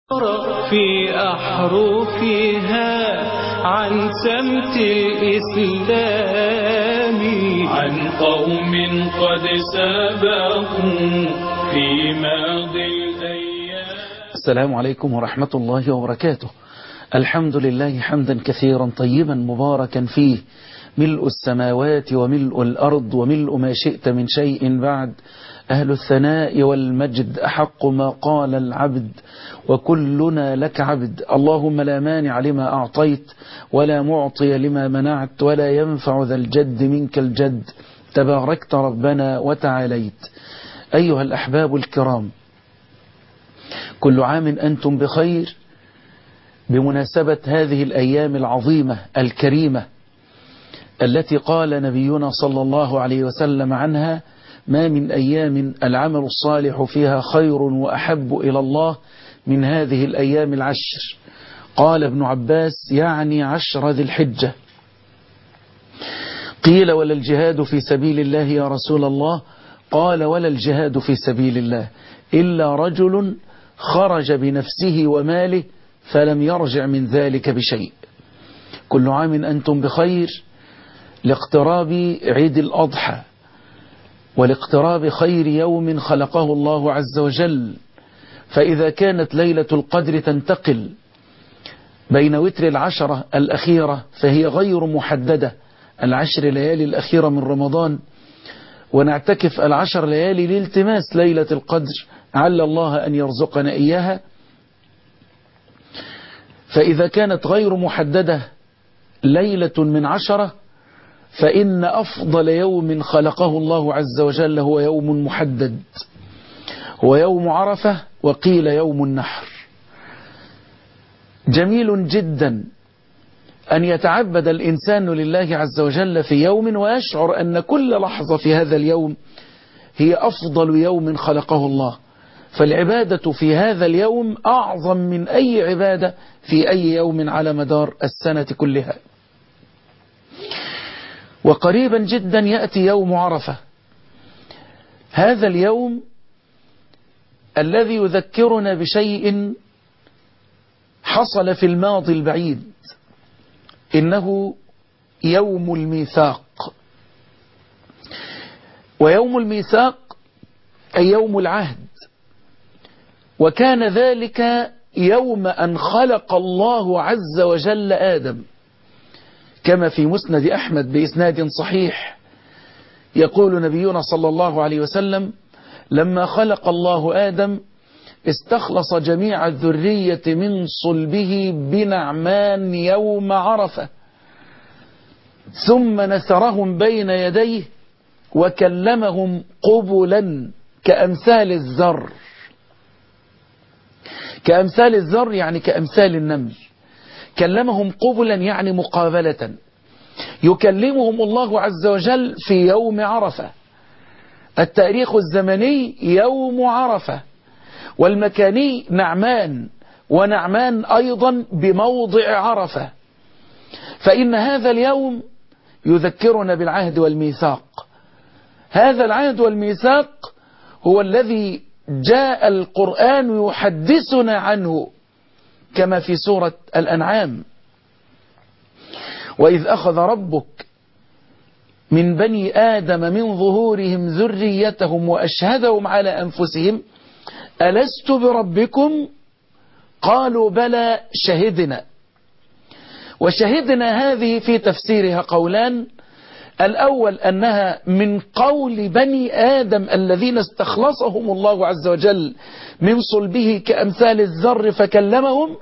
في أحرفها عن سمت الإسلام عن قوم قد سبقوا في ماضي الأيام السلام عليكم ورحمة الله وبركاته الحمد لله حمدا كثيرا طيبا مباركا فيه ملء السماوات وملء الأرض وملء ما شئت من شيء بعد أهل الثناء والمجد أحق ما قال العبد وكلنا لك عبد اللهم لا مانع لما أعطيت ولا معطي لما منعت ولا ينفع ذا الجد منك الجد تباركت ربنا وتعاليت أيها الأحباب الكرام كل عام أنتم بخير بمناسبة هذه الأيام العظيمة الكريمة التي قال نبينا صلى الله عليه وسلم عنها ما من أيام العمل الصالح فيها خير وأحب إلى الله من هذه الأيام العشر قال ابن عباس يعني عشر ذي الحجة قيل ولا الجهاد في سبيل الله يا رسول الله قال ولا الجهاد في سبيل الله إلا رجل خرج بنفسه وماله فلم يرجع من ذلك بشيء كل عام أنتم بخير لاقتراب عيد الأضحى ولاقتراب خير يوم خلقه الله عز وجل فإذا كانت ليلة القدر تنتقل بين وتر العشرة الأخيرة فهي غير محددة العشر ليالي الأخيرة من رمضان ونعتكف العشر ليالي لالتماس ليلة القدر عل الله أن يرزقنا إياها فإذا كانت غير محددة ليلة من عشرة فإن أفضل يوم خلقه الله عز وجل هو يوم محدد هو يوم عرفة وقيل يوم النحر جميل جدا أن يتعبد الإنسان لله عز وجل في يوم ويشعر أن كل لحظة في هذا اليوم هي أفضل يوم خلقه الله فالعبادة في هذا اليوم أعظم من أي عبادة في أي يوم على مدار السنة كلها وقريبا جدا يأتي يوم عرفة هذا اليوم الذي يذكرنا بشيء حصل في الماضي البعيد إنه يوم الميثاق ويوم الميثاق أي يوم العهد وكان ذلك يوم أن خلق الله عز وجل آدم كما في مسند أحمد بإسناد صحيح يقول نبينا صلى الله عليه وسلم لما خلق الله آدم استخلص جميع الذرية من صلبه بنعمان يوم عرفة ثم نثرهم بين يديه وكلمهم قبلا كأمثال الزر كأمثال الزر يعني كأمثال النمل كلمهم قبلا يعني مقابلة يكلمهم الله عز وجل في يوم عرفة التاريخ الزمني يوم عرفة والمكاني نعمان ونعمان أيضا بموضع عرفة فإن هذا اليوم يذكرنا بالعهد والميثاق هذا العهد والميثاق هو الذي جاء القرآن يحدثنا عنه كما في سورة الأنعام وإذ أخذ ربك من بني آدم من ظهورهم ذريتهم وأشهدهم على أنفسهم ألست بربكم قالوا بلى شهدنا وشهدنا هذه في تفسيرها قولان الأول أنها من قول بني آدم الذين استخلصهم الله عز وجل من صلبه كأمثال الذر فكلمهم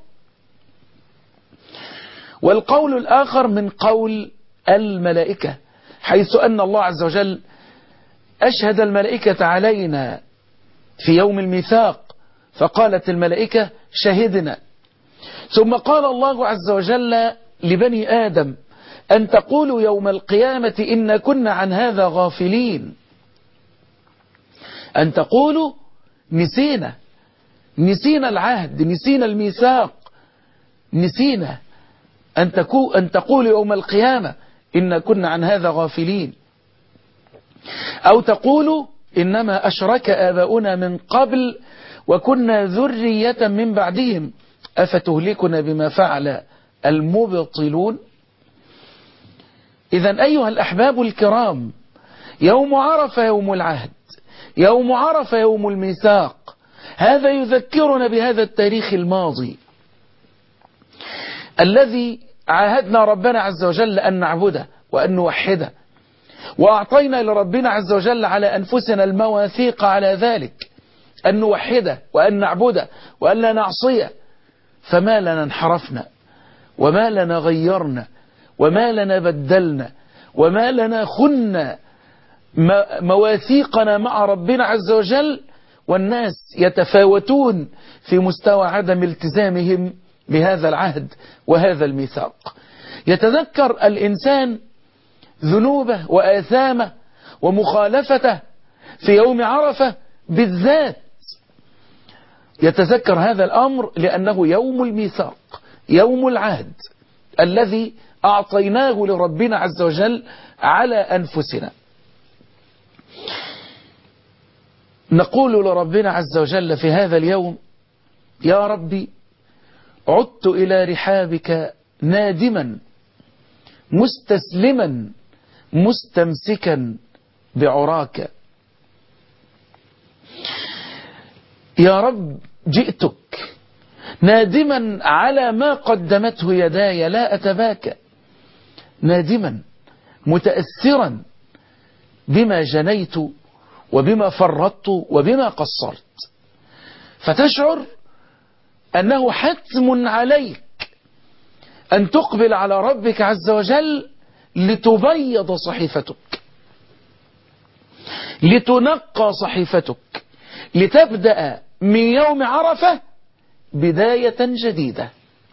والقول الآخر من قول الملائكة حيث أن الله عز وجل أشهد الملائكة علينا في يوم الميثاق فقالت الملائكة شهدنا ثم قال الله عز وجل لبني آدم أن تقولوا يوم القيامة إن كنا عن هذا غافلين أن تقولوا نسينا نسينا العهد نسينا الميثاق نسينا أن, تكو أن تقولوا يوم القيامة إن كنا عن هذا غافلين أو تقولوا إنما أشرك آباؤنا من قبل وكنا ذرية من بعدهم أفتهلكنا بما فعل المبطلون إذا أيها الأحباب الكرام يوم عرف يوم العهد يوم عرف يوم الميثاق هذا يذكرنا بهذا التاريخ الماضي الذي عاهدنا ربنا عز وجل أن نعبده وأن نوحده وأعطينا لربنا عز وجل على أنفسنا المواثيق على ذلك أن نوحده وأن نعبده وأن لا نعصيه فما لنا انحرفنا وما لنا غيرنا وما لنا بدلنا وما لنا خنا مواثيقنا مع ربنا عز وجل والناس يتفاوتون في مستوى عدم التزامهم بهذا العهد وهذا الميثاق يتذكر الإنسان ذنوبه وآثامه ومخالفته في يوم عرفة بالذات يتذكر هذا الأمر لأنه يوم الميثاق يوم العهد الذي أعطيناه لربنا عز وجل على أنفسنا نقول لربنا عز وجل في هذا اليوم يا ربي عدت إلى رحابك نادما مستسلما مستمسكا بعراك يا رب جئتك نادما على ما قدمته يداي لا أتباكى نادما متأثرا بما جنيت وبما فرطت وبما قصرت فتشعر أنه حتم عليك أن تقبل على ربك عز وجل لتبيض صحيفتك لتنقى صحيفتك لتبدأ من يوم عرفة بداية جديدة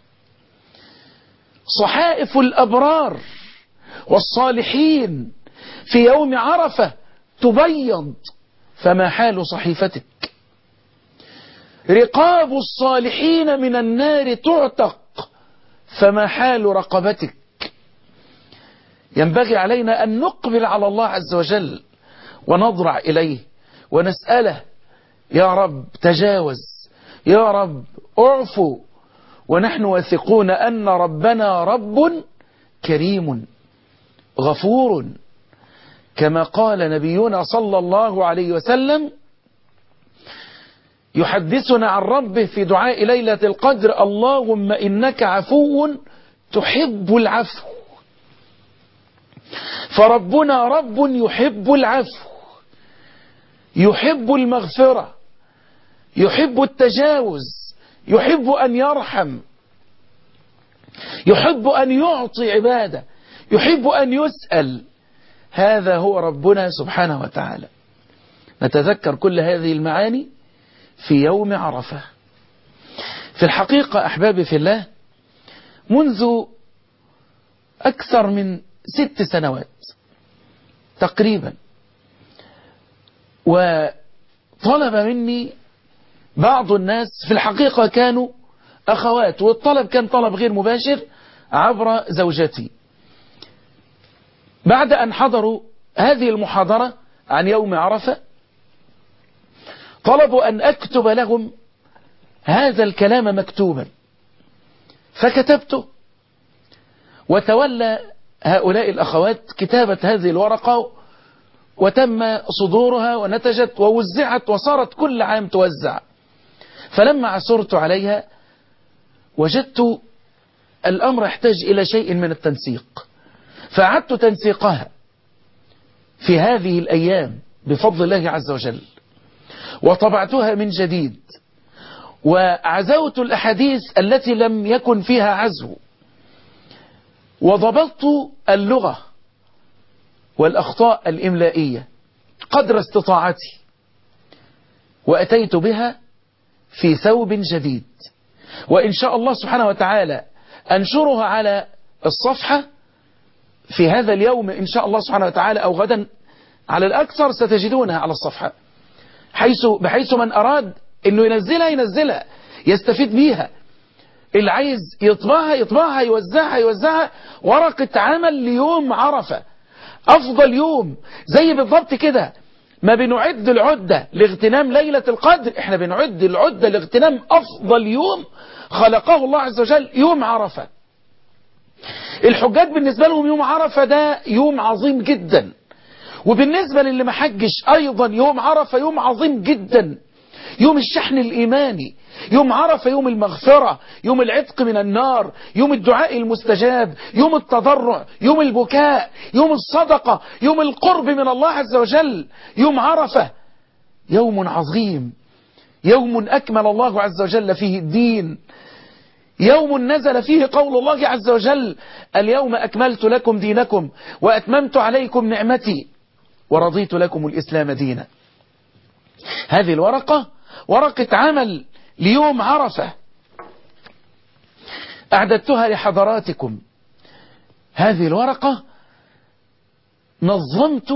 صحائف الأبرار والصالحين في يوم عرفة تبيض فما حال صحيفتك رقاب الصالحين من النار تعتق فما حال رقبتك ينبغي علينا أن نقبل على الله عز وجل ونضرع إليه ونسأله يا رب تجاوز يا رب اعفو ونحن واثقون أن ربنا رب كريم غفور كما قال نبينا صلى الله عليه وسلم يحدثنا عن ربه في دعاء ليلة القدر اللهم إنك عفو تحب العفو فربنا رب يحب العفو يحب المغفرة يحب التجاوز يحب أن يرحم يحب أن يعطي عباده يحب أن يسأل هذا هو ربنا سبحانه وتعالى نتذكر كل هذه المعاني في يوم عرفة في الحقيقة أحبابي في الله منذ أكثر من ست سنوات تقريبا وطلب مني بعض الناس في الحقيقة كانوا أخوات والطلب كان طلب غير مباشر عبر زوجتي بعد أن حضروا هذه المحاضرة عن يوم عرفة طلبوا أن أكتب لهم هذا الكلام مكتوبا فكتبته وتولى هؤلاء الأخوات كتابة هذه الورقة وتم صدورها ونتجت ووزعت وصارت كل عام توزع فلما عثرت عليها وجدت الأمر يحتاج إلى شيء من التنسيق فأعدت تنسيقها في هذه الأيام بفضل الله عز وجل وطبعتها من جديد وعزوت الأحاديث التي لم يكن فيها عزو وضبطت اللغة والأخطاء الإملائية قدر استطاعتي وأتيت بها في ثوب جديد وإن شاء الله سبحانه وتعالى أنشرها على الصفحة في هذا اليوم إن شاء الله سبحانه وتعالى أو غدا على الأكثر ستجدونها على الصفحة حيث بحيث من أراد أنه ينزلها ينزلها يستفيد بيها اللي عايز يطبعها يطبعها يوزعها يوزعها ورقة عمل ليوم عرفة أفضل يوم زي بالضبط كده ما بنعد العدة لاغتنام ليلة القدر احنا بنعد العدة لاغتنام أفضل يوم خلقه الله عز وجل يوم عرفة الحجاج بالنسبة لهم يوم عرفة ده يوم عظيم جدا وبالنسبة للي ما حجش أيضا يوم عرفة يوم عظيم جدا يوم الشحن الإيماني يوم عرفة يوم المغفرة يوم العتق من النار يوم الدعاء المستجاب يوم التضرع يوم البكاء يوم الصدقة يوم القرب من الله عز وجل يوم عرفة يوم عظيم يوم أكمل الله عز وجل فيه الدين يوم نزل فيه قول الله عز وجل اليوم أكملت لكم دينكم وأتممت عليكم نعمتي ورضيت لكم الإسلام دينا هذه الورقة ورقة عمل ليوم عرفة أعددتها لحضراتكم هذه الورقة نظمت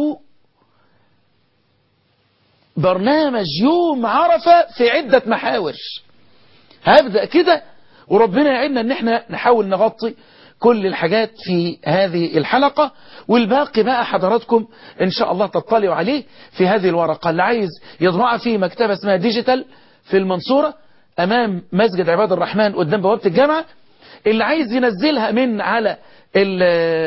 برنامج يوم عرفة في عدة محاور هبدأ كده وربنا يعيننا ان احنا نحاول نغطي كل الحاجات في هذه الحلقة والباقي بقى حضراتكم ان شاء الله تطلعوا عليه في هذه الورقة اللي عايز يضمعها في مكتبة اسمها ديجيتال في المنصورة امام مسجد عباد الرحمن قدام بوابة الجامعة اللي عايز ينزلها من على ال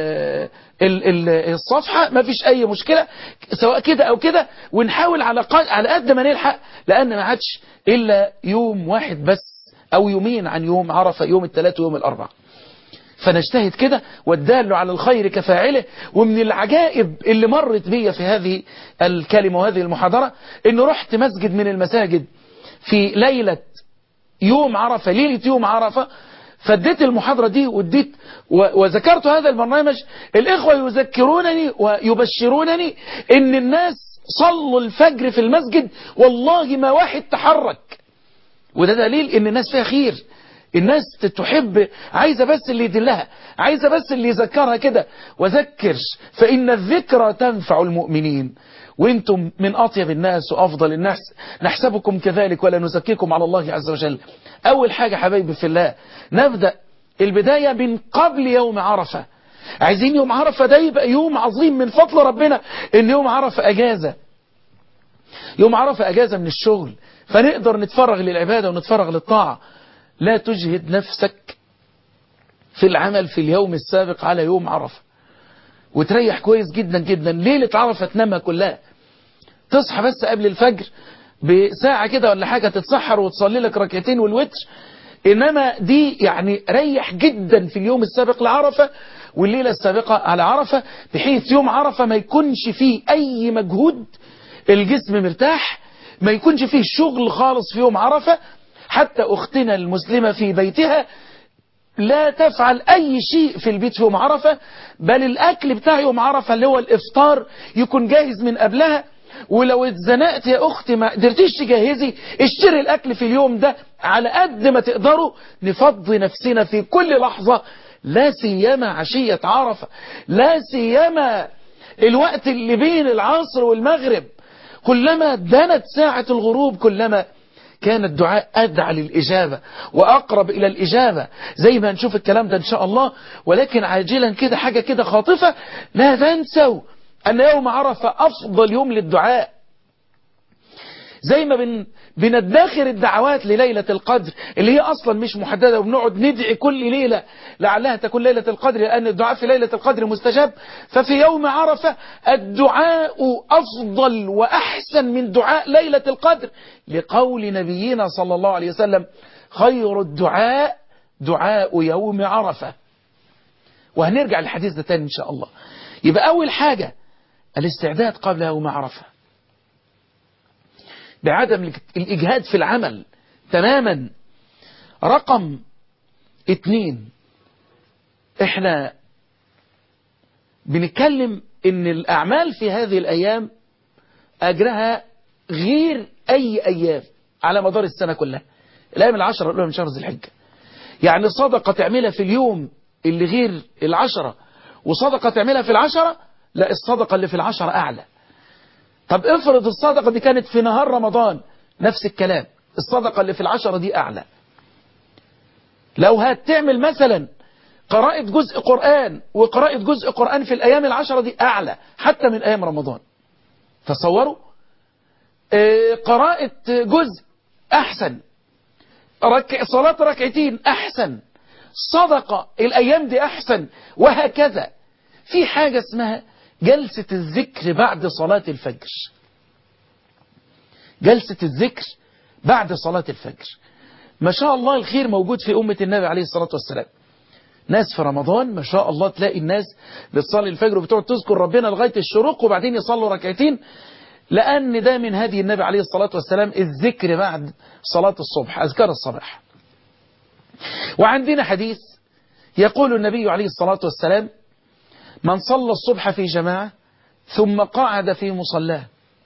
ال ال الصفحة ما فيش اي مشكلة سواء كده او كده ونحاول على على قد ما نلحق لان ما عادش الا يوم واحد بس او يومين عن يوم عرفة يوم الثلاث ويوم الاربع فنجتهد كده والدال على الخير كفاعله ومن العجائب اللي مرت بي في هذه الكلمة وهذه المحاضرة انه رحت مسجد من المساجد في ليلة يوم عرفة ليلة يوم عرفة فاديت المحاضرة دي واديت وذكرت هذا البرنامج الإخوة يذكرونني ويبشرونني ان الناس صلوا الفجر في المسجد والله ما واحد تحرك وده دليل ان الناس فيها خير الناس تحب عايزة بس اللي يدلها عايزة بس اللي يذكرها كده وذكر فإن الذكرى تنفع المؤمنين وانتم من أطيب الناس وأفضل الناس نحسبكم كذلك ولا نزكيكم على الله عز وجل أول حاجة حبايبي في الله نبدأ البداية من قبل يوم عرفة عايزين يوم عرفة ده يبقى يوم عظيم من فضل ربنا ان يوم عرفة أجازة يوم عرفة أجازة من الشغل فنقدر نتفرغ للعبادة ونتفرغ للطاعة لا تجهد نفسك في العمل في اليوم السابق على يوم عرفة وتريح كويس جدا جدا ليلة عرفة تنامها كلها تصحى بس قبل الفجر بساعة كده ولا حاجة تتسحر وتصلي لك ركعتين والوتر إنما دي يعني ريح جدا في اليوم السابق لعرفة والليلة السابقة على عرفة بحيث يوم عرفة ما يكونش فيه أي مجهود الجسم مرتاح ما يكونش فيه شغل خالص في يوم عرفة حتى أختنا المسلمة في بيتها لا تفعل أي شيء في البيت في يوم عرفة بل الأكل بتاع يوم عرفة اللي هو الإفطار يكون جاهز من قبلها ولو اتزنقت يا أختي ما قدرتيش تجهزي اشتري الأكل في اليوم ده على قد ما تقدروا نفضي نفسنا في كل لحظة لا سيما عشية عرفة لا سيما الوقت اللي بين العصر والمغرب كلما دنت ساعة الغروب كلما كان الدعاء أدعى للإجابة وأقرب إلى الإجابة زي ما نشوف الكلام ده إن شاء الله ولكن عاجلا كده حاجة كده خاطفة لا تنسوا أن يوم عرفة أفضل يوم للدعاء زي ما بن بندخر الدعوات لليلة القدر اللي هي أصلا مش محددة وبنقعد ندعي كل ليلة لعلها تكون ليلة القدر لأن الدعاء في ليلة القدر مستجاب ففي يوم عرفة الدعاء أفضل وأحسن من دعاء ليلة القدر لقول نبينا صلى الله عليه وسلم خير الدعاء دعاء يوم عرفة وهنرجع للحديث ده تاني إن شاء الله يبقى أول حاجة الاستعداد قبل يوم عرفة بعدم الإجهاد في العمل تماما رقم اتنين احنا بنتكلم ان الأعمال في هذه الأيام أجرها غير أي أيام على مدار السنة كلها الأيام العشرة الأولى من شهر ذي الحجة يعني صدقة تعملها في اليوم اللي غير العشرة وصدقة تعملها في العشرة لا الصدقة اللي في العشرة أعلى طب افرض الصدقة دي كانت في نهار رمضان نفس الكلام الصدقة اللي في العشرة دي أعلى لو هتعمل مثلا قراءة جزء قرآن وقراءة جزء قرآن في الأيام العشرة دي أعلى حتى من أيام رمضان تصوروا آه، قراءة جزء أحسن رك... صلاة ركعتين أحسن صدقة الأيام دي أحسن وهكذا في حاجة اسمها جلسة الذكر بعد صلاة الفجر جلسة الذكر بعد صلاة الفجر ما شاء الله الخير موجود في أمة النبي عليه الصلاة والسلام ناس في رمضان ما شاء الله تلاقي الناس بتصلي الفجر وبتقعد تذكر ربنا لغاية الشروق وبعدين يصلوا ركعتين لأن ده من هدي النبي عليه الصلاة والسلام الذكر بعد صلاة الصبح أذكار الصباح وعندنا حديث يقول النبي عليه الصلاة والسلام من صلى الصبح في جماعة ثم قعد في مصلاه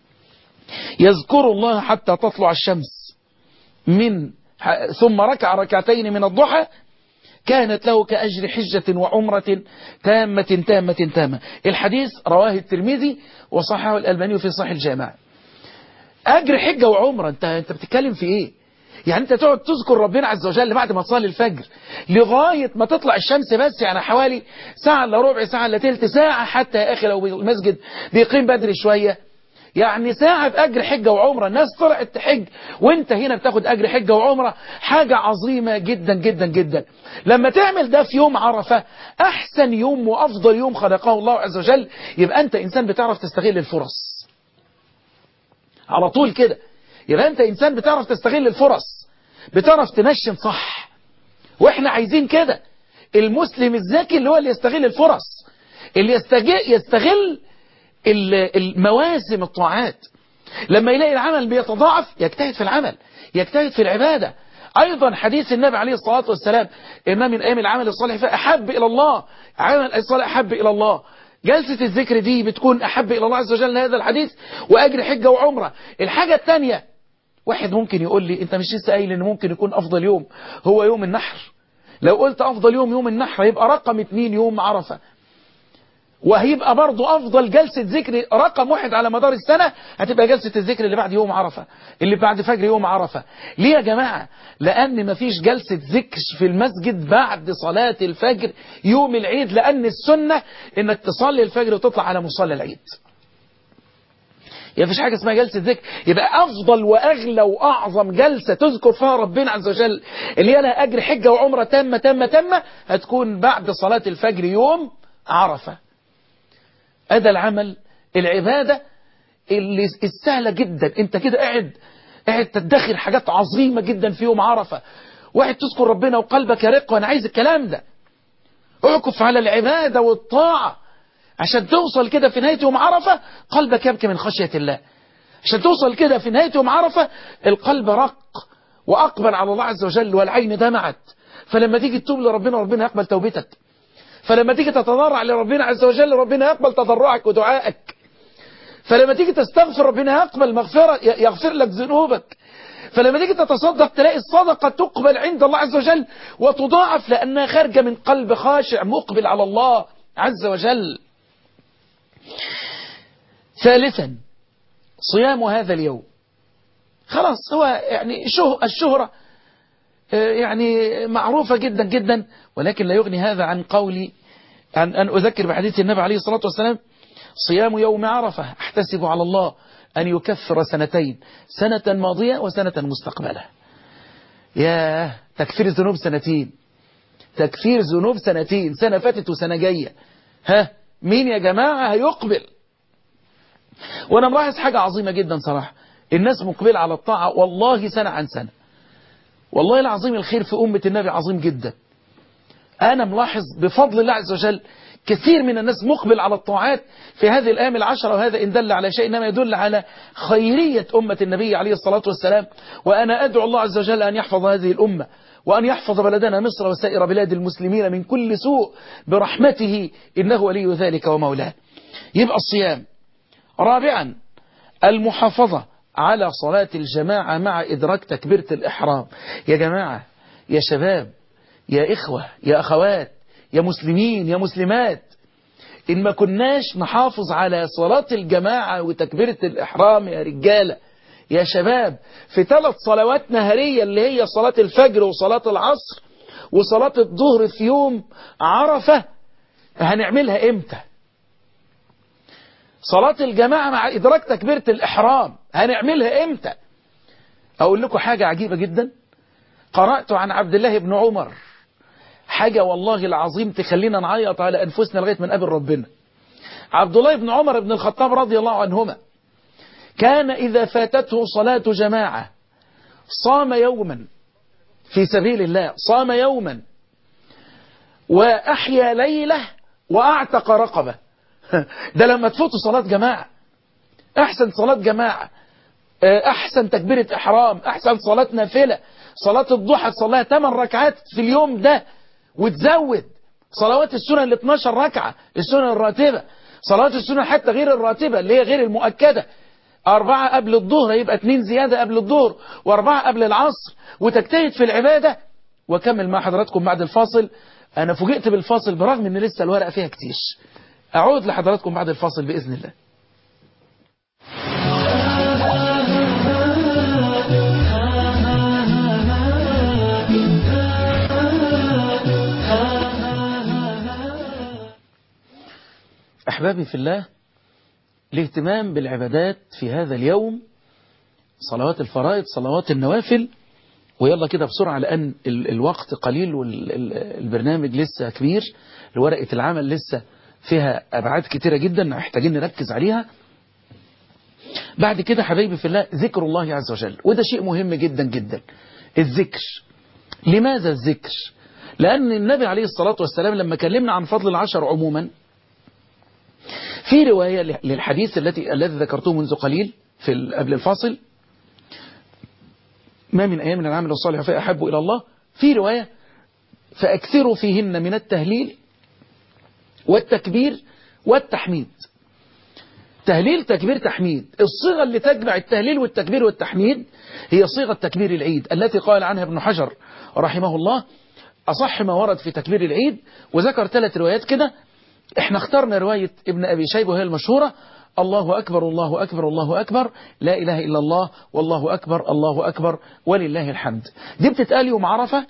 يذكر الله حتى تطلع الشمس من ثم ركع ركعتين من الضحى كانت له كأجر حجة وعمرة تامة تامة تامة الحديث رواه الترمذي وصححه الألباني في صحيح الجامع أجر حجة وعمرة أنت, أنت بتتكلم في إيه يعني أنت تقعد تذكر ربنا عز وجل بعد ما تصلي الفجر لغاية ما تطلع الشمس بس يعني حوالي ساعة إلا ربع ساعة إلا تلت ساعة حتى يا أخي لو المسجد بيقيم بدري شوية يعني ساعة بأجر حجة وعمرة الناس طلعت تحج وانت هنا بتاخد أجر حجة وعمرة حاجة عظيمة جدا جدا جدا لما تعمل ده في يوم عرفة أحسن يوم وأفضل يوم خلقه الله عز وجل يبقى أنت إنسان بتعرف تستغل الفرص على طول كده يبقى أنت إنسان بتعرف تستغل الفرص بتعرف تنشن صح وإحنا عايزين كده المسلم الذكي اللي هو اللي يستغل الفرص اللي يستغل, يستغل المواسم الطاعات لما يلاقي العمل بيتضاعف يجتهد في العمل يجتهد في العبادة أيضا حديث النبي عليه الصلاة والسلام إما من أيام العمل الصالح فأحب إلى الله عمل الصالح أحب إلى الله جلسة الذكر دي بتكون أحب إلى الله عز وجل هذا الحديث وأجر حجة وعمرة الحاجة الثانية واحد ممكن يقول لي أنت مش لسه قايل إن ممكن يكون أفضل يوم هو يوم النحر لو قلت أفضل يوم يوم النحر يبقى رقم اتنين يوم عرفة وهيبقى برضو أفضل جلسة ذكر رقم واحد على مدار السنة هتبقى جلسة الذكر اللي بعد يوم عرفة اللي بعد فجر يوم عرفة ليه يا جماعة لأن مفيش جلسة ذكر في المسجد بعد صلاة الفجر يوم العيد لأن السنة إنك تصلي الفجر وتطلع على مصلى العيد يعني مفيش حاجة اسمها جلسة ذكر يبقى أفضل وأغلى وأعظم جلسة تذكر فيها ربنا عز وجل اللي هي لها أجر حجة وعمرة تامة تامة تامة هتكون بعد صلاة الفجر يوم عرفة هذا العمل العبادة اللي السهلة جدا انت كده قاعد قاعد تدخر حاجات عظيمة جدا في يوم عرفة واحد تذكر ربنا وقلبك يرق وانا عايز الكلام ده اعكف على العبادة والطاعة عشان توصل كده في نهاية يوم عرفة قلبك يبكي من خشية الله عشان توصل كده في نهاية يوم عرفة القلب رق وأقبل على الله عز وجل والعين دمعت فلما تيجي تتوب لربنا ربنا يقبل توبتك فلما تيجي تتضرع لربنا عز وجل ربنا يقبل تضرعك ودعائك فلما تيجي تستغفر ربنا يقبل مغفرة يغفر لك ذنوبك فلما تيجي تتصدق تلاقي الصدقة تقبل عند الله عز وجل وتضاعف لأنها خارجة من قلب خاشع مقبل على الله عز وجل ثالثا صيام هذا اليوم خلاص هو يعني الشهرة يعني معروفة جدا جدا ولكن لا يغني هذا عن قولي عن أن أذكر بحديث النبي عليه الصلاة والسلام صيام يوم عرفة احتسب على الله أن يكفر سنتين سنة ماضية وسنة مستقبلة يا تكفير الذنوب سنتين تكفير ذنوب سنتين سنة فاتت وسنة جاية ها مين يا جماعة هيقبل وانا ملاحظ حاجة عظيمة جدا صراحة الناس مقبلة على الطاعة والله سنة عن سنة والله العظيم الخير في أمة النبي عظيم جدا أنا ملاحظ بفضل الله عز وجل كثير من الناس مقبل على الطاعات في هذه الأيام العشرة وهذا إن دل على شيء إنما يدل على خيرية أمة النبي عليه الصلاة والسلام وأنا أدعو الله عز وجل أن يحفظ هذه الأمة وأن يحفظ بلدنا مصر وسائر بلاد المسلمين من كل سوء برحمته إنه ولي ذلك ومولاه يبقى الصيام رابعا المحافظة على صلاة الجماعة مع إدراك تكبيرة الإحرام يا جماعة يا شباب يا إخوة يا أخوات يا مسلمين يا مسلمات إن ما كناش نحافظ على صلاة الجماعة وتكبيرة الإحرام يا رجالة يا شباب في ثلاث صلوات نهارية اللي هي صلاة الفجر وصلاة العصر وصلاة الظهر في يوم عرفة هنعملها إمتى صلاة الجماعة مع إدراك تكبيرة الإحرام هنعملها إمتى أقول لكم حاجة عجيبة جدا قرأت عن عبد الله بن عمر حاجة والله العظيم تخلينا نعيط على أنفسنا لغاية من قبل ربنا عبد الله بن عمر بن الخطاب رضي الله عنهما كان إذا فاتته صلاة جماعة صام يوما في سبيل الله صام يوما وأحيا ليلة وأعتق رقبة ده لما تفوتوا صلاة جماعة أحسن صلاة جماعة أحسن تكبيرة إحرام أحسن صلاة نافلة صلاة الضحى تصليها 8 ركعات في اليوم ده وتزود صلوات السنة ال 12 ركعة السنة الراتبة صلوات السنة حتى غير الراتبة اللي هي غير المؤكدة أربعة قبل الظهر يبقى اتنين زيادة قبل الظهر وأربعة قبل العصر وتجتهد في العبادة وكمل مع حضراتكم بعد الفاصل أنا فوجئت بالفاصل برغم أن لسه الورقة فيها كتير أعود لحضراتكم بعد الفاصل بإذن الله أحبابي في الله الاهتمام بالعبادات في هذا اليوم صلوات الفرائض صلوات النوافل ويلا كده بسرعة لأن الوقت قليل والبرنامج لسه كبير ورقة العمل لسه فيها أبعاد كتيرة جدا محتاجين نركز عليها بعد كده حبايبي في الله ذكر الله عز وجل وده شيء مهم جدا جدا الذكر لماذا الذكر لأن النبي عليه الصلاة والسلام لما كلمنا عن فضل العشر عموما في رواية للحديث التي الذي ذكرته منذ قليل في قبل الفاصل ما من أيام العمل الصالح فأحب إلى الله في رواية فأكثروا فيهن من التهليل والتكبير والتحميد تهليل تكبير تحميد الصيغة اللي تجمع التهليل والتكبير والتحميد هي صيغة تكبير العيد التي قال عنها ابن حجر رحمه الله أصح ما ورد في تكبير العيد وذكر ثلاث روايات كده احنا اخترنا رواية ابن أبي شيبة وهي المشهورة الله أكبر الله أكبر الله أكبر لا إله إلا الله والله أكبر الله أكبر ولله الحمد دي بتتقال يوم عرفة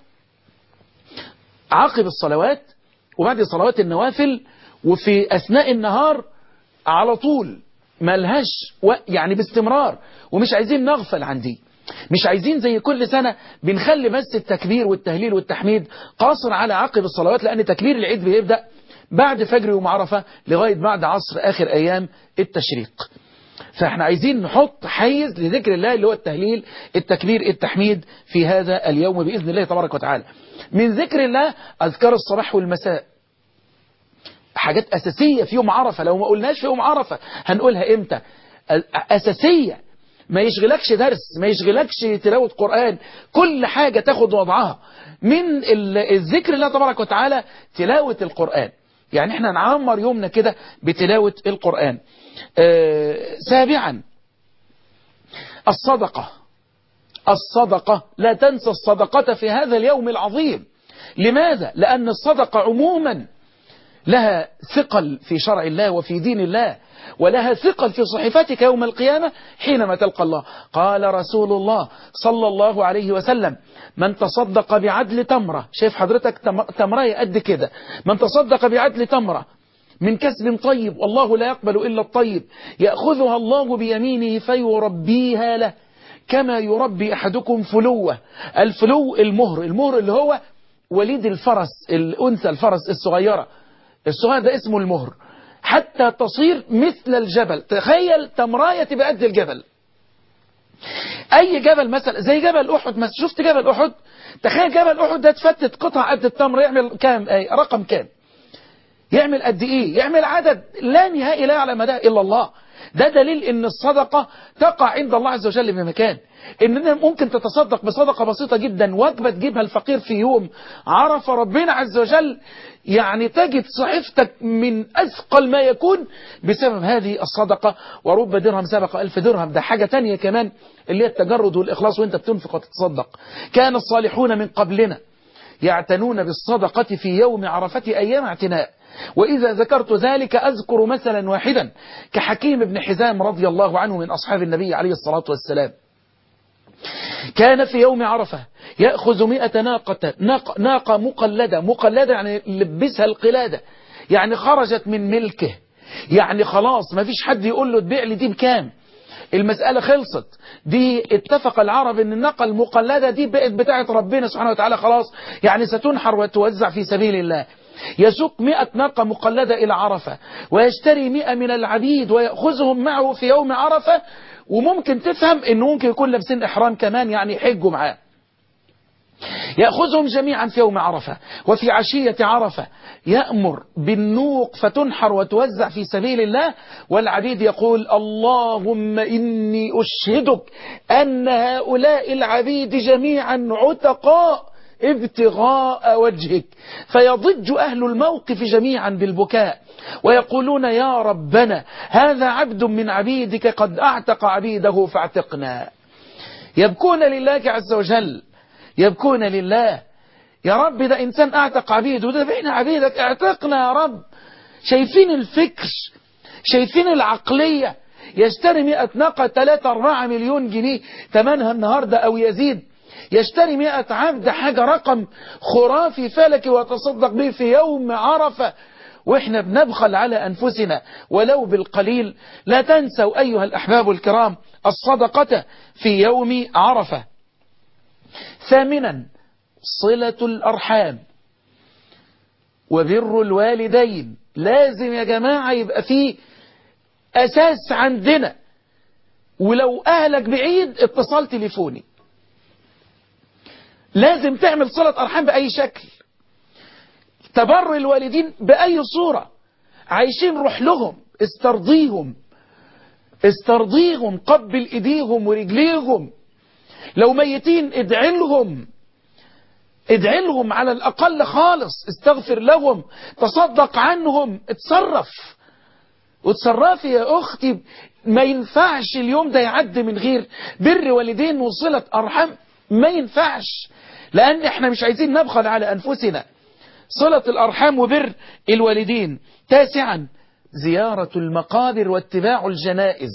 عقب الصلوات وبعد صلوات النوافل وفي أثناء النهار على طول ملهاش و... يعني باستمرار ومش عايزين نغفل عن دي مش عايزين زي كل سنة بنخلي بس التكبير والتهليل والتحميد قاصر على عقب الصلوات لأن تكبير العيد بيبدأ بعد فجر يوم عرفة لغاية بعد عصر آخر أيام التشريق فاحنا عايزين نحط حيز لذكر الله اللي هو التهليل التكبير التحميد في هذا اليوم بإذن الله تبارك وتعالى من ذكر الله أذكار الصباح والمساء حاجات أساسية في يوم عرفة لو ما قلناش في يوم عرفة هنقولها إمتى أساسية ما يشغلكش درس ما يشغلكش تلاوة قرآن كل حاجة تاخد وضعها من الذكر الله تبارك وتعالى تلاوة القرآن يعني احنا نعمر يومنا كده بتلاوة القرآن آه سابعا الصدقة الصدقة لا تنسى الصدقة في هذا اليوم العظيم لماذا؟ لأن الصدقة عموما لها ثقل في شرع الله وفي دين الله ولها ثقل في صحيفتك يوم القيامة حينما تلقى الله قال رسول الله صلى الله عليه وسلم من تصدق بعدل تمرة شايف حضرتك تمرة قد كده من تصدق بعدل تمرة من كسب طيب والله لا يقبل إلا الطيب يأخذها الله بيمينه فيربيها له كما يربي أحدكم فلوة الفلو المهر المهر اللي هو وليد الفرس الأنثى الفرس الصغيرة الصغير ده اسمه المهر حتى تصير مثل الجبل تخيل تمراية تبقى قد الجبل اي جبل مثلا زي جبل احد مثلا شفت جبل احد تخيل جبل احد ده تفتت قطع قد التمر يعمل كام اي رقم كام يعمل قد ايه يعمل عدد لا نهائي لا يعلم ده الا الله ده دليل ان الصدقة تقع عند الله عز وجل بمكان ان ممكن تتصدق بصدقة بسيطة جدا وجبة تجيبها الفقير في يوم عرف ربنا عز وجل يعني تجد صحيفتك من أثقل ما يكون بسبب هذه الصدقة ورب درهم سبق ألف درهم ده حاجة تانية كمان اللي هي التجرد والإخلاص وانت بتنفق وتتصدق كان الصالحون من قبلنا يعتنون بالصدقة في يوم عرفة أيام اعتناء وإذا ذكرت ذلك أذكر مثلا واحدا كحكيم بن حزام رضي الله عنه من أصحاب النبي عليه الصلاة والسلام كان في يوم عرفة يأخذ مئة ناقة ناقة, ناقة مقلدة مقلدة يعني لبسها القلادة يعني خرجت من ملكه يعني خلاص ما فيش حد يقول له تبيع لي دي بكام المسألة خلصت دي اتفق العرب ان الناقة المقلدة دي بقت بتاعت ربنا سبحانه وتعالى خلاص يعني ستنحر وتوزع في سبيل الله يسوق مئة ناقة مقلدة إلى عرفة ويشتري مئة من العبيد ويأخذهم معه في يوم عرفة وممكن تفهم انه ممكن يكون لابسين إحرام كمان يعني يحجوا معاه يأخذهم جميعا في يوم عرفة وفي عشية عرفة يأمر بالنوق فتنحر وتوزع في سبيل الله والعبيد يقول اللهم إني أشهدك أن هؤلاء العبيد جميعا عتقاء ابتغاء وجهك فيضج أهل الموقف جميعا بالبكاء ويقولون يا ربنا هذا عبد من عبيدك قد أعتق عبيده فاعتقنا يبكون لله عز وجل يبكون لله يا رب ده إنسان أعتق عبيده ده بإحنا عبيدك اعتقنا يا رب شايفين الفكر شايفين العقلية يشتري مئة ناقة 3 4 مليون جنيه ثمنها النهاردة أو يزيد يشتري مئة عبد حاجة رقم خرافي فلكي وتصدق به في يوم عرفة وإحنا بنبخل على أنفسنا ولو بالقليل لا تنسوا أيها الأحباب الكرام الصدقة في يوم عرفة ثامنا صلة الأرحام وبر الوالدين لازم يا جماعة يبقى فيه أساس عندنا ولو أهلك بعيد اتصال تليفوني لازم تعمل صلة أرحام بأي شكل تبر الوالدين بأي صورة عايشين روح لهم استرضيهم استرضيهم قبل ايديهم ورجليهم لو ميتين ادعي لهم ادعي لهم على الأقل خالص استغفر لهم تصدق عنهم اتصرف وتصرفي يا أختي ما ينفعش اليوم ده يعدي من غير بر والدين وصلة أرحام ما ينفعش لأن احنا مش عايزين نبخل على أنفسنا صلة الأرحام وبر الوالدين تاسعا زيارة المقابر واتباع الجنائز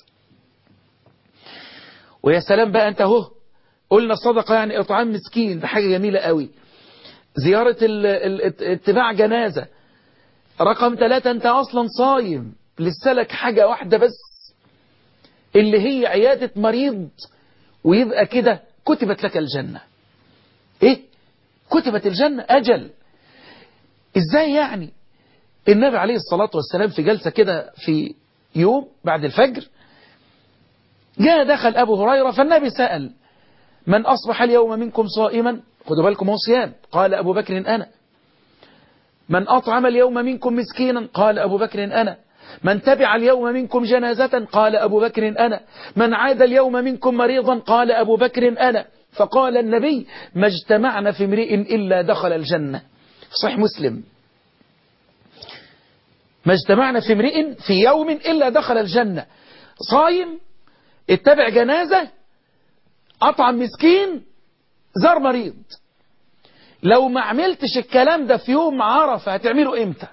ويا سلام بقى انت اهو قلنا الصدقة يعني اطعام مسكين ده حاجة جميلة قوي زيارة ال ال اتباع جنازة رقم ثلاثة انت اصلا صايم لسه لك حاجة واحدة بس اللي هي عيادة مريض ويبقى كده كتبت لك الجنة ايه كتبت الجنة اجل ازاي يعني النبي عليه الصلاة والسلام في جلسة كده في يوم بعد الفجر جاء دخل أبو هريرة فالنبي سأل من أصبح اليوم منكم صائما خدوا بالكم هو صيام قال أبو بكر أنا من أطعم اليوم منكم مسكينا قال أبو بكر أنا من تبع اليوم منكم جنازة قال أبو بكر أنا من عاد اليوم منكم مريضا قال أبو بكر أنا فقال النبي ما اجتمعنا في امرئ إلا دخل الجنة صحيح مسلم ما اجتمعنا في امرئ في يوم إلا دخل الجنة صايم اتبع جنازة أطعم مسكين زار مريض لو ما عملتش الكلام ده في يوم عرفة هتعمله امتى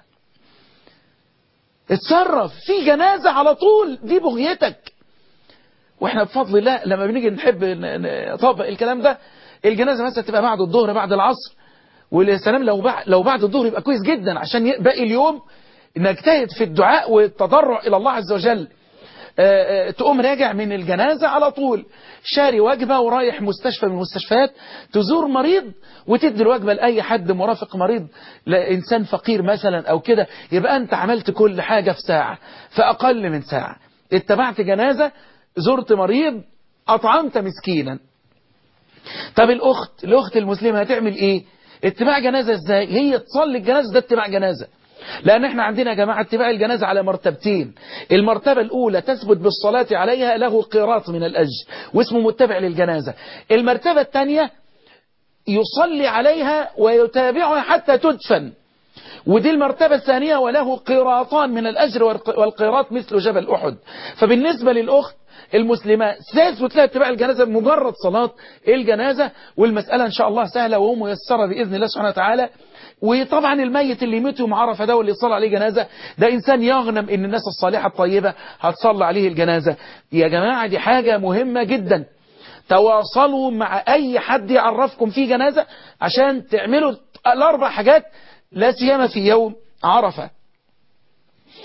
اتصرف في جنازة على طول دي بغيتك واحنا بفضل الله لما بنيجي نحب نطبق الكلام ده الجنازة مثلا تبقى بعد الظهر بعد العصر والسلام لو بعد لو بعد الظهر يبقى كويس جدا عشان باقي اليوم نجتهد في الدعاء والتضرع إلى الله عز وجل آآ آآ تقوم راجع من الجنازة على طول شاري وجبة ورايح مستشفى من المستشفيات تزور مريض وتدي الوجبة لأي حد مرافق مريض لإنسان فقير مثلا أو كده يبقى أنت عملت كل حاجة في ساعة في أقل من ساعة اتبعت جنازة زرت مريض أطعمت مسكينا طب الأخت الأخت المسلمة هتعمل إيه اتباع جنازة إزاي هي تصلي الجنازة ده اتباع جنازة لأن احنا عندنا يا جماعة اتباع الجنازة على مرتبتين المرتبة الأولى تثبت بالصلاة عليها له قيراط من الأجر واسمه متبع للجنازة المرتبة الثانية يصلي عليها ويتابعها حتى تدفن ودي المرتبة الثانية وله قيراطان من الأجر والقيراط مثل جبل أحد فبالنسبة للأخت المسلمة تثبت لها اتباع الجنازة بمجرد صلاة الجنازة والمسألة إن شاء الله سهلة وميسرة بإذن الله سبحانه وتعالى وطبعا الميت اللي يموت يوم عرفة ده واللي يصلى عليه جنازة ده إنسان يغنم إن الناس الصالحة الطيبة هتصلى عليه الجنازة يا جماعة دي حاجة مهمة جدا تواصلوا مع أي حد يعرفكم في جنازة عشان تعملوا الأربع حاجات لا سيما في يوم عرفة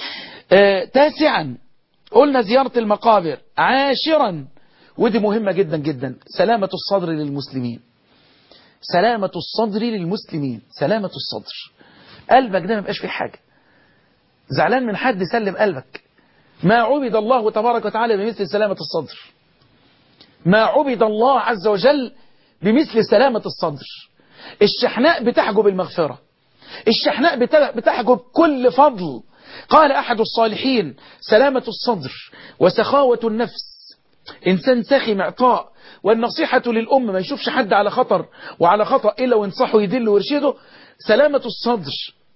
آه تاسعا قلنا زيارة المقابر عاشرا ودي مهمة جدا جدا سلامة الصدر للمسلمين سلامة الصدر للمسلمين سلامة الصدر قلبك ده ما يبقاش فيه حاجة زعلان من حد سلم قلبك ما عبد الله تبارك وتعالى بمثل سلامة الصدر ما عبد الله عز وجل بمثل سلامة الصدر الشحناء بتحجب المغفرة الشحناء بتحجب كل فضل قال أحد الصالحين سلامة الصدر وسخاوة النفس إنسان سخي معطاء والنصيحة للأمة ما يشوفش حد على خطر وعلى خطأ إلا وينصحه يدله ويرشده سلامة الصدر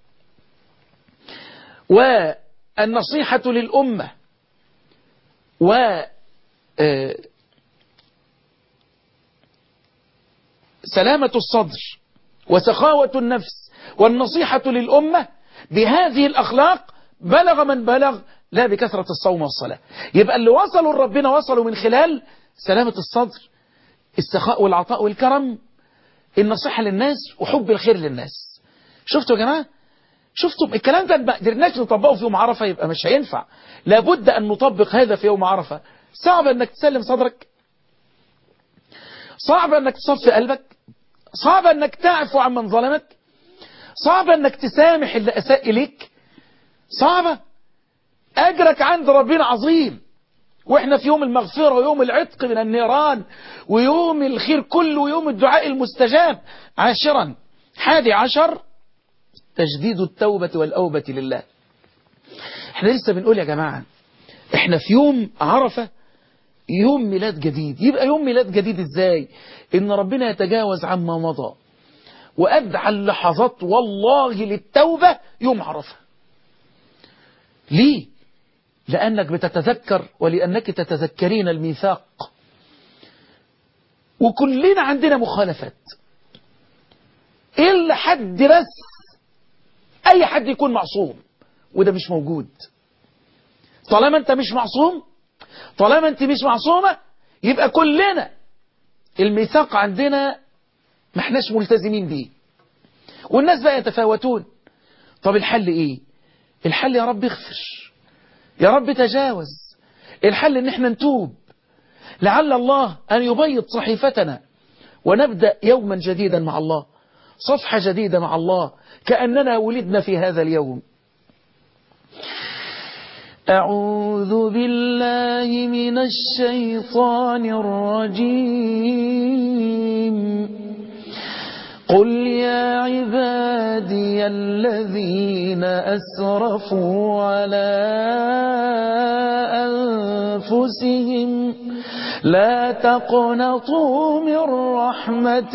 والنصيحة للأمة و سلامة الصدر وسخاوة النفس والنصيحة للأمة بهذه الأخلاق بلغ من بلغ لا بكثرة الصوم والصلاة يبقى اللي وصلوا لربنا وصلوا من خلال سلامة الصدر السخاء والعطاء والكرم النصيحة للناس وحب الخير للناس شفتوا يا جماعة شفتوا الكلام ده ما قدرناش نطبقه في يوم عرفة يبقى مش هينفع لابد أن نطبق هذا في يوم عرفة صعب أنك تسلم صدرك صعب أنك تصفي قلبك صعب أنك تعفو عن من ظلمك صعب أنك تسامح اللي أساء إليك صعبة أجرك عند ربنا عظيم وإحنا في يوم المغفرة ويوم العتق من النيران ويوم الخير كله ويوم الدعاء المستجاب عاشرا حادي عشر تجديد التوبة والأوبة لله احنا لسه بنقول يا جماعة احنا في يوم عرفة يوم ميلاد جديد يبقى يوم ميلاد جديد ازاي ان ربنا يتجاوز عما مضى وأبدع اللحظات والله للتوبة يوم عرفة ليه لأنك بتتذكر ولأنك تتذكرين الميثاق وكلنا عندنا مخالفات إلا حد بس أي حد يكون معصوم وده مش موجود طالما أنت مش معصوم طالما أنت مش معصومة يبقى كلنا الميثاق عندنا ما احناش ملتزمين بيه والناس بقى يتفاوتون طب الحل ايه الحل يا رب اغفر يا رب تجاوز الحل ان احنا نتوب لعل الله ان يبيض صحيفتنا ونبدأ يوما جديدا مع الله صفحة جديدة مع الله كأننا ولدنا في هذا اليوم أعوذ بالله من الشيطان الرجيم قل يا عبادي الذين أسرفوا على أنفسهم لا تقنطوا من رحمة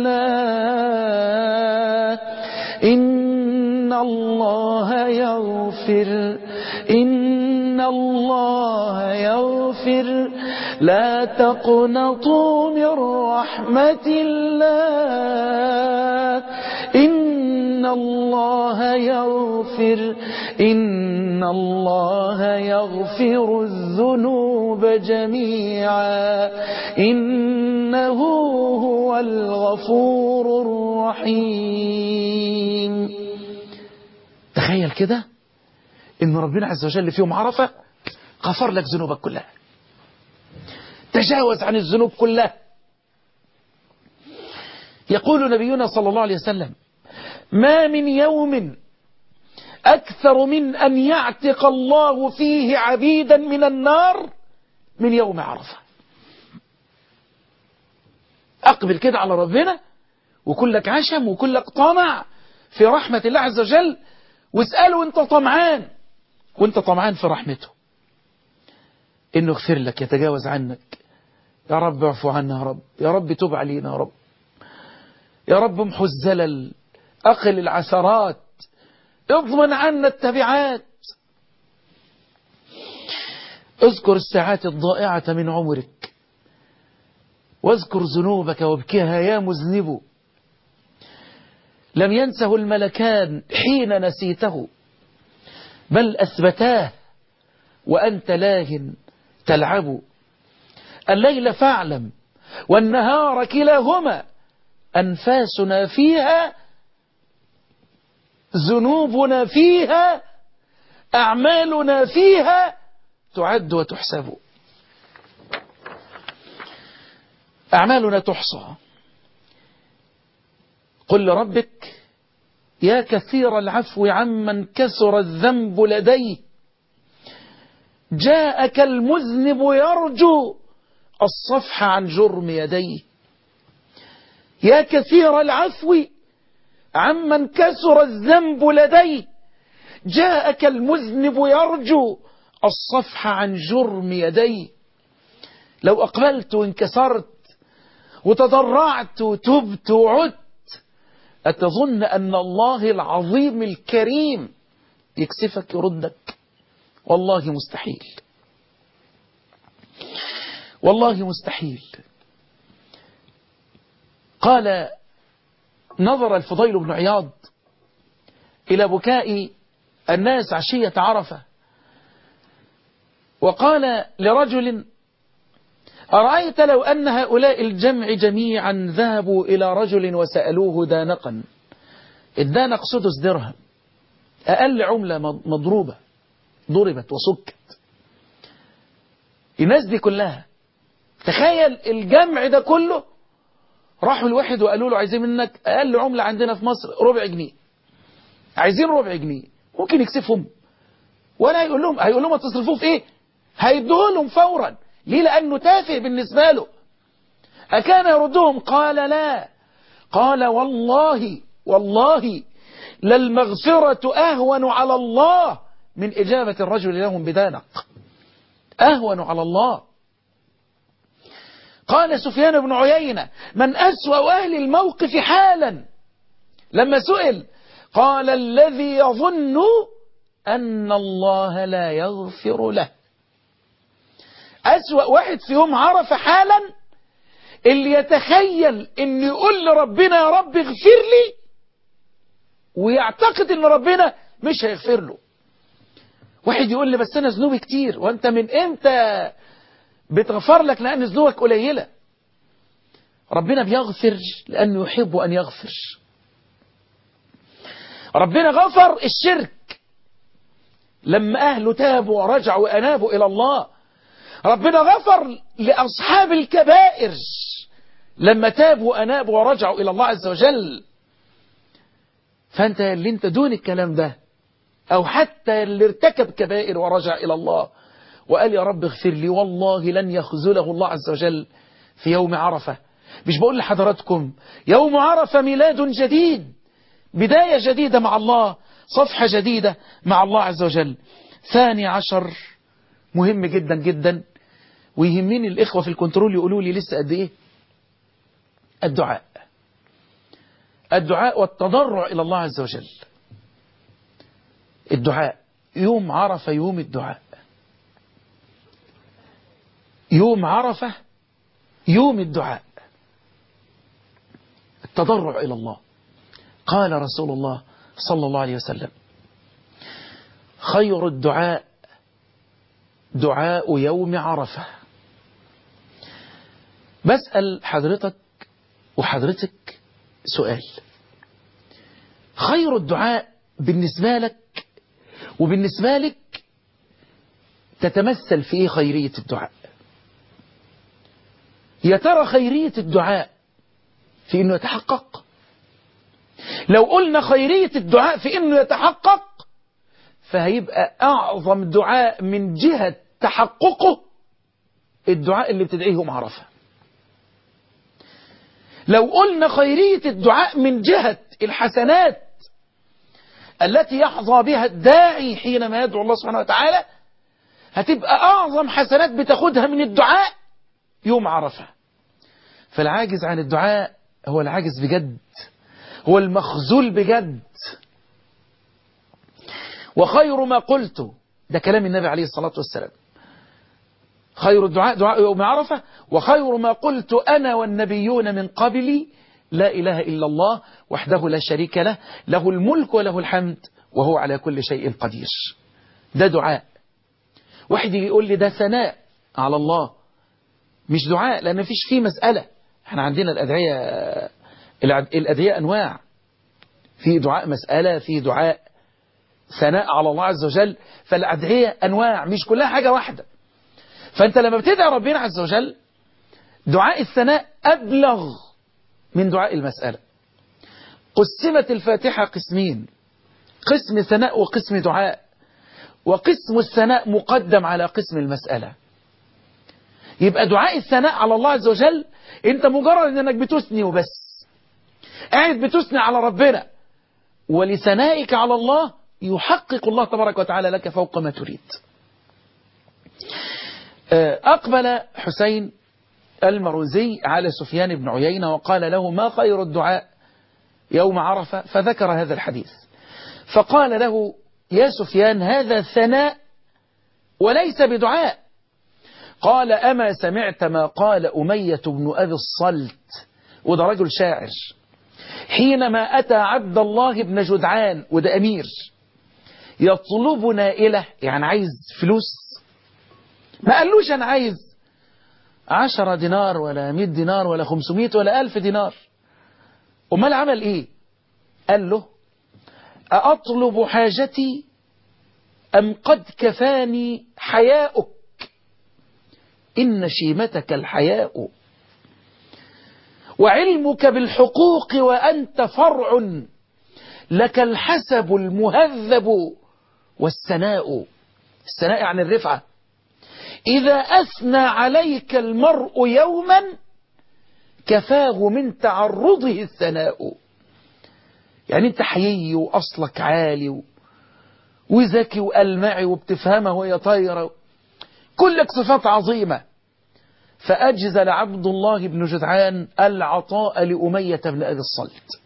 الله إن الله يغفر إن الله يغفر لا تقنطوا من رحمة الله إن الله يغفر إن الله يغفر الذنوب جميعا إنه هو الغفور الرحيم تخيل كده إن ربنا عز وجل في يوم عرفة غفر لك ذنوبك كلها تجاوز عن الذنوب كلها يقول نبينا صلى الله عليه وسلم ما من يوم أكثر من أن يعتق الله فيه عبيدا من النار من يوم عرفة أقبل كده على ربنا وكلك عشم وكلك طمع في رحمة الله عز وجل واسأله وانت طمعان وانت طمعان في رحمته انه يغفر لك يتجاوز عنك يا رب اعفو عنا يا رب يا رب تب علينا يا رب يا رب امحو الزلل اقل العثرات اضمن عنا التبعات اذكر الساعات الضائعة من عمرك واذكر ذنوبك وابكها يا مذنب لم ينسه الملكان حين نسيته بل أثبتاه وأنت لاه تلعب الليل فاعلم والنهار كلاهما أنفاسنا فيها ذنوبنا فيها أعمالنا فيها تعد وتحسب أعمالنا تحصى قل لربك يا كثير العفو عمن كثر الذنب لديه جاءك المذنب يرجو الصفح عن جرم يديه يا كثير العفو عمن كثر الذنب لديه جاءك المذنب يرجو الصفح عن جرم يديه لو أقبلت وانكسرت وتضرعت وتبت وعدت أتظن أن الله العظيم الكريم يكسفك يردك والله مستحيل والله مستحيل قال نظر الفضيل بن عياض إلى بكاء الناس عشية عرفة وقال لرجل أرأيت لو أن هؤلاء الجمع جميعا ذهبوا إلى رجل وسألوه دانقا الدانق سدس درهم أقل عملة مضروبة ضربت وسكت الناس دي كلها تخيل الجمع ده كله راحوا الواحد وقالوا له عايزين منك أقل عملة عندنا في مصر ربع جنيه عايزين ربع جنيه ممكن يكسفهم ولا هيقول لهم هيقول لهم تصرفوه في ايه هيدوه لهم فورا ليه لأنه تافه بالنسبة له أكان يردهم قال لا قال والله والله للمغفرة أهون على الله من إجابة الرجل لهم بدانق أهون على الله قال سفيان بن عيينة من أسوأ أهل الموقف حالا لما سئل قال الذي يظن أن الله لا يغفر له أسوأ واحد فيهم عرف حالا اللي يتخيل ان يقول لربنا يا رب اغفر لي ويعتقد ان ربنا مش هيغفر له واحد يقول لي بس انا ذنوبي كتير وانت من امتى بتغفر لك لان ذنوبك قليله ربنا بيغفر لانه يحب ان يغفر ربنا غفر الشرك لما اهله تابوا ورجعوا وانابوا الى الله ربنا غفر لأصحاب الكبائر لما تابوا وأنابوا ورجعوا إلى الله عز وجل فأنت اللي انت دون الكلام ده أو حتى اللي ارتكب كبائر ورجع إلى الله وقال يا رب اغفر لي والله لن يخذله الله عز وجل في يوم عرفة مش بقول لحضراتكم يوم عرفة ميلاد جديد بداية جديدة مع الله صفحة جديدة مع الله عز وجل ثاني عشر مهم جدا جدا ويهمني الإخوة في الكنترول يقولوا لي لسه قد إيه الدعاء الدعاء والتضرع إلى الله عز وجل الدعاء يوم عرفة يوم الدعاء يوم عرفة يوم الدعاء التضرع إلى الله قال رسول الله صلى الله عليه وسلم خير الدعاء دعاء يوم عرفة بسأل حضرتك وحضرتك سؤال خير الدعاء بالنسبة لك وبالنسبة لك تتمثل في ايه خيرية الدعاء يا ترى خيرية الدعاء في انه يتحقق لو قلنا خيرية الدعاء في انه يتحقق فهيبقى اعظم دعاء من جهة تحققه الدعاء اللي بتدعيه يوم عرفة لو قلنا خيرية الدعاء من جهة الحسنات التي يحظى بها الداعي حينما يدعو الله سبحانه وتعالى هتبقى أعظم حسنات بتاخدها من الدعاء يوم عرفة فالعاجز عن الدعاء هو العاجز بجد هو المخزول بجد وخير ما قلت ده كلام النبي عليه الصلاة والسلام خير الدعاء دعاء يوم عرفة وخير ما قلت أنا والنبيون من قبلي لا إله إلا الله وحده لا شريك له له الملك وله الحمد وهو على كل شيء قدير ده دعاء واحد يقول لي ده ثناء على الله مش دعاء لأن مفيش فيه مسألة احنا عندنا الأدعية الأدعية أنواع في دعاء مسألة في دعاء ثناء على الله عز وجل فالأدعية أنواع مش كلها حاجة واحدة فأنت لما بتدعي ربنا عز وجل دعاء الثناء أبلغ من دعاء المسألة قسمت الفاتحة قسمين قسم ثناء وقسم دعاء وقسم الثناء مقدم على قسم المسألة يبقى دعاء الثناء على الله عز وجل انت مجرد انك بتثني وبس قاعد بتثني على ربنا ولثنائك على الله يحقق الله تبارك وتعالى لك فوق ما تريد أقبل حسين المروزي على سفيان بن عيينة وقال له ما خير الدعاء يوم عرفة فذكر هذا الحديث فقال له يا سفيان هذا ثناء وليس بدعاء قال أما سمعت ما قال أمية بن أبي الصلت وده رجل شاعر حينما أتى عبد الله بن جدعان وده أمير يطلب نائلة يعني عايز فلوس ما قالوش أنا عايز عشرة دينار ولا مئة دينار ولا خمسمائة ولا ألف دينار أمال عمل إيه قال له أطلب حاجتي أم قد كفاني حياؤك إن شيمتك الحياء وعلمك بالحقوق وأنت فرع لك الحسب المهذب والسناء السناء عن الرفعة إذا أثنى عليك المرء يوما كفاه من تعرضه الثناء يعني انت حيي وأصلك عالي و... وذكي وألمعي وبتفهمه وهي طايرة كلك صفات عظيمة فأجزل عبد الله بن جدعان العطاء لأمية بن أبي الصلت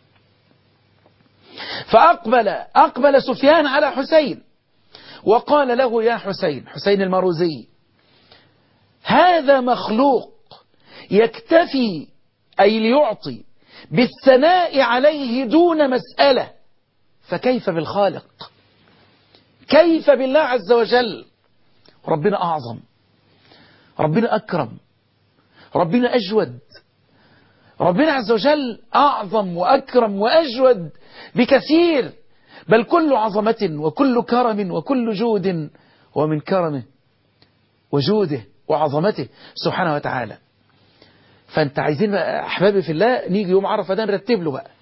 فأقبل أقبل سفيان على حسين وقال له يا حسين حسين المروزي هذا مخلوق يكتفي أي ليعطي بالثناء عليه دون مسألة فكيف بالخالق كيف بالله عز وجل ربنا أعظم ربنا أكرم ربنا أجود ربنا عز وجل أعظم وأكرم وأجود بكثير بل كل عظمة وكل كرم وكل جود هو من كرمه وجوده وعظمته سبحانه وتعالى فانت عايزين بقى احبابي في الله نيجي يوم عرفه ده نرتب له بقى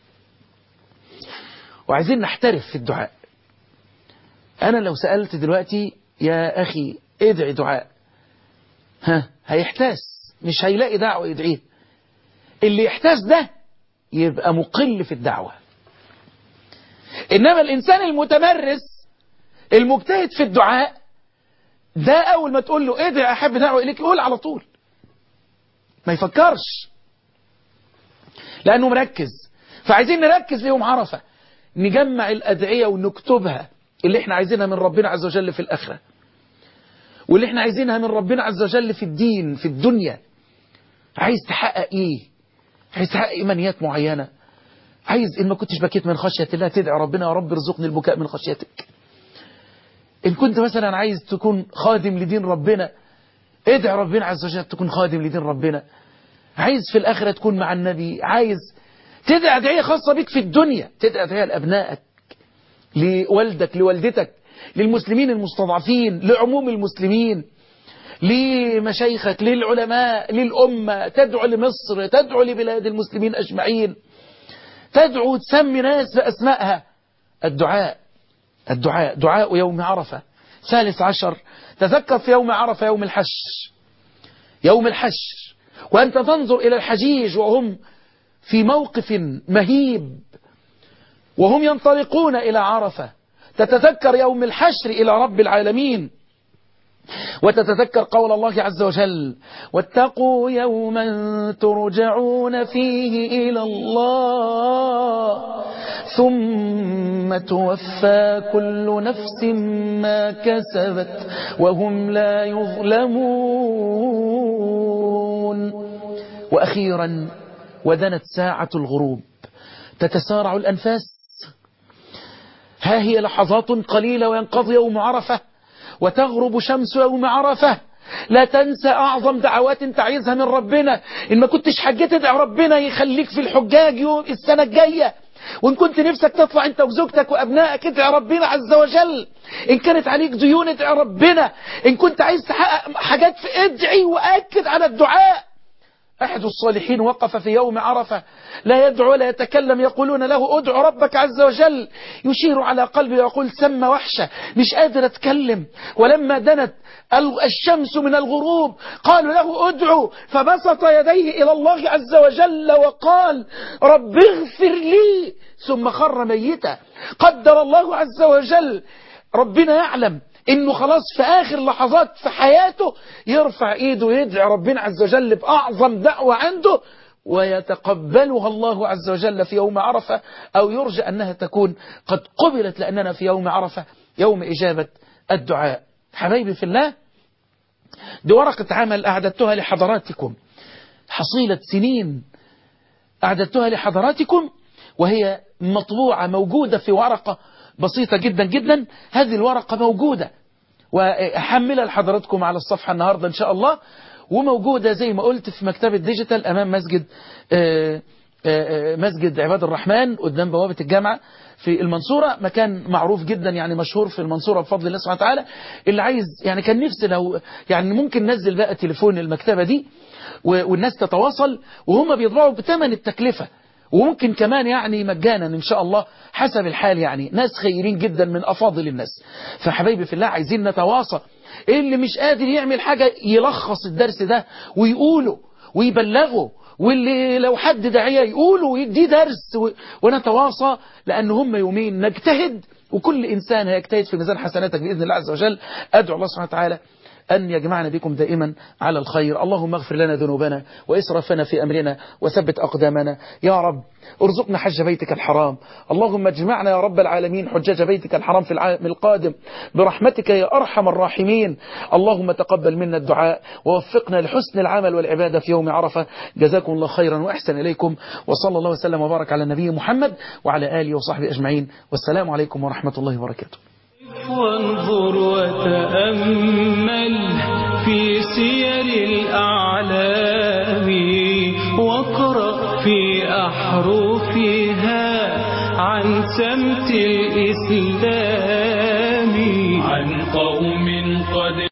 وعايزين نحترف في الدعاء انا لو سالت دلوقتي يا اخي ادعي دعاء ها هيحتاس مش هيلاقي دعوه يدعيه اللي يحتاس ده يبقى مقل في الدعوه انما الانسان المتمرس المجتهد في الدعاء ده اول ما تقول له ادعي احب دعوه اليك يقول على طول ما يفكرش لأنه مركز فعايزين نركز ليوم عرفة نجمع الأدعية ونكتبها اللي احنا عايزينها من ربنا عز وجل في الآخرة واللي احنا عايزينها من ربنا عز وجل في الدين في الدنيا عايز تحقق ايه عايز تحقق ايمانيات معينة عايز ان ما كنتش بكيت من خشية الله تدعي ربنا يا رب ارزقني البكاء من خشيتك ان كنت مثلا عايز تكون خادم لدين ربنا ادعي ربنا عز وجل تكون خادم لدين ربنا عايز في الآخرة تكون مع النبي عايز تدعي أدعية خاصة بك في الدنيا تدعي أدعية لأبنائك لوالدك لوالدتك للمسلمين المستضعفين لعموم المسلمين لمشايخك للعلماء للأمة تدعو لمصر تدعو لبلاد المسلمين أجمعين تدعو تسمي ناس بأسمائها الدعاء الدعاء دعاء يوم عرفة ثالث عشر تذكر في يوم عرفة يوم الحشر يوم الحشر وأنت تنظر إلى الحجيج وهم في موقف مهيب وهم ينطلقون إلى عرفة تتذكر يوم الحشر إلى رب العالمين وتتذكر قول الله عز وجل واتقوا يوما ترجعون فيه إلى الله ثم توفى كل نفس ما كسبت وهم لا يظلمون وأخيرا ودنت ساعة الغروب تتسارع الأنفاس ها هي لحظات قليلة وينقضي يوم عرفة وتغرب شمس يوم عرفة لا تنسى أعظم دعوات انت عايزها من ربنا إن ما كنتش حجيت ادعي ربنا يخليك في الحجاج يوم السنة الجاية وإن كنت نفسك تطلع أنت وزوجتك وأبنائك ادعي ربنا عز وجل إن كانت عليك ديون ادعي ربنا إن كنت عايز تحقق حاجات في ادعي وأكد على الدعاء أحد الصالحين وقف في يوم عرفة لا يدعو ولا يتكلم يقولون له ادعو ربك عز وجل يشير على قلبه ويقول سم وحشة مش قادر أتكلم ولما دنت الشمس من الغروب قالوا له ادعو فبسط يديه إلى الله عز وجل وقال رب اغفر لي ثم خر ميتا قدر الله عز وجل ربنا يعلم انه خلاص في اخر لحظات في حياته يرفع ايده ويدعي ربنا عز وجل باعظم دعوة عنده ويتقبلها الله عز وجل في يوم عرفة او يرجى انها تكون قد قبلت لاننا في يوم عرفة يوم اجابة الدعاء حبايبي في الله دي ورقة عمل اعددتها لحضراتكم حصيلة سنين اعددتها لحضراتكم وهي مطبوعة موجودة في ورقة بسيطة جدا جدا هذه الورقة موجودة وأحملها لحضراتكم على الصفحة النهاردة إن شاء الله وموجودة زي ما قلت في مكتبة ديجيتال أمام مسجد آآ آآ مسجد عباد الرحمن قدام بوابة الجامعة في المنصورة مكان معروف جدا يعني مشهور في المنصورة بفضل الله سبحانه وتعالى اللي عايز يعني كان نفسي لو يعني ممكن ننزل بقى تليفون المكتبة دي والناس تتواصل وهم بيطبعوا بثمن التكلفة وممكن كمان يعني مجانا إن شاء الله حسب الحال يعني ناس خيرين جدا من أفاضل الناس فحبايبي في الله عايزين نتواصى اللي مش قادر يعمل حاجة يلخص الدرس ده ويقوله ويبلغه واللي لو حد داعية يقوله ويديه درس و... ونتواصى لأن هم يومين نجتهد وكل إنسان هيجتهد في ميزان حسناتك بإذن الله عز وجل أدعو الله سبحانه وتعالى أن يجمعنا بكم دائما على الخير اللهم اغفر لنا ذنوبنا وإسرافنا في أمرنا وثبت أقدامنا يا رب ارزقنا حج بيتك الحرام اللهم اجمعنا يا رب العالمين حجاج بيتك الحرام في العام القادم برحمتك يا أرحم الراحمين اللهم تقبل منا الدعاء ووفقنا لحسن العمل والعبادة في يوم عرفة جزاكم الله خيرا وأحسن إليكم وصلى الله وسلم وبارك على النبي محمد وعلى آله وصحبه أجمعين والسلام عليكم ورحمة الله وبركاته وانظر وتأمل في سير الأعلام واقرأ في أحرفها عن سمت الإسلام عن قوم قد